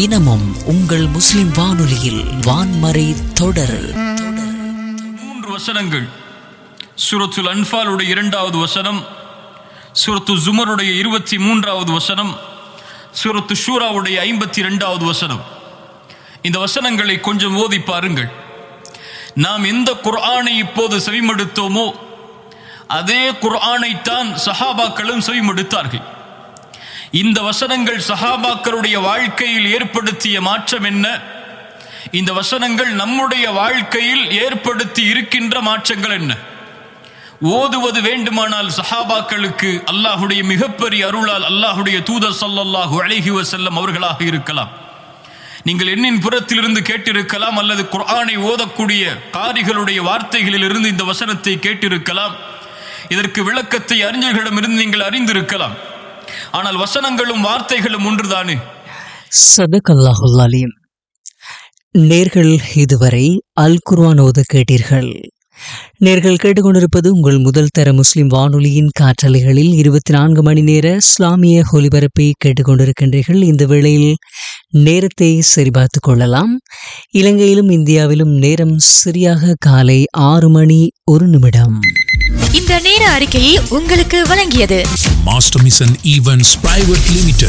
தினமும் உங்கள் முஸ்லிம் வானொலியில் வான்மறை தொடர் மூன்று வசனங்கள் சூரத்துல் அன்ஃபாலுடைய இரண்டாவது வசனம் சூரத்து ஜுமருடைய இருபத்தி மூன்றாவது வசனம் சூரத்து ஷூராவுடைய ஐம்பத்தி இரண்டாவது வசனம் இந்த வசனங்களை கொஞ்சம் ஓதி பாருங்கள் நாம் எந்த குர்ஆனை இப்போது செவிமடுத்தோமோ அதே குர்ஆனைத்தான் சஹாபாக்களும் செவிமடுத்தார்கள் இந்த வசனங்கள் சஹாபாக்களுடைய வாழ்க்கையில் ஏற்படுத்திய மாற்றம் என்ன இந்த வசனங்கள் நம்முடைய வாழ்க்கையில் ஏற்படுத்தி இருக்கின்ற மாற்றங்கள் என்ன ஓதுவது வேண்டுமானால் சஹாபாக்களுக்கு அல்லாஹுடைய மிகப்பெரிய அருளால் அல்லாஹுடைய தூதர் ஸல்லல்லாஹு அலைஹி வஸல்லம் அவர்களாக இருக்கலாம் நீங்கள் எண்ணின் புறத்திலிருந்து கேட்டிருக்கலாம் அல்லது குர்ஆனை ஓதக்கூடிய காரிகளுடைய வார்த்தைகளிலிருந்து இந்த வசனத்தை கேட்டிருக்கலாம் இதற்கு விளக்கத்தை அறிஞர்களிடமிருந்து நீங்கள் அறிந்திருக்கலாம் ஆனால் வசனங்களும் வார்த்தைகளும் ஒன்றுதானே சதகல்லாஹுல் அலீம் நேர்கள் இதுவரை அல் குர்ஆன் ஓத கேட்டீர்கள் நேர்கள் கேட்டுக்கொண்டிருப்பது உங்கள் முதல் தர முஸ்லிம் வானொலியின் காற்றலைகளில் இருபத்தி நான்கு மணி நேர இஸ்லாமிய ஒலிபரப்பை கேட்டுக்கொண்டிருக்கின்றீர்கள் இந்த வேளையில் நேரத்தை சரிபார்த்து கொள்ளலாம் இலங்கையிலும் இந்தியாவிலும் நேரம் சரியாக காலை ஆறு மணி ஒரு நிமிடம் இந்த நேர அறிக்கையை உங்களுக்கு வழங்கியது Master Mission Events Private Limited.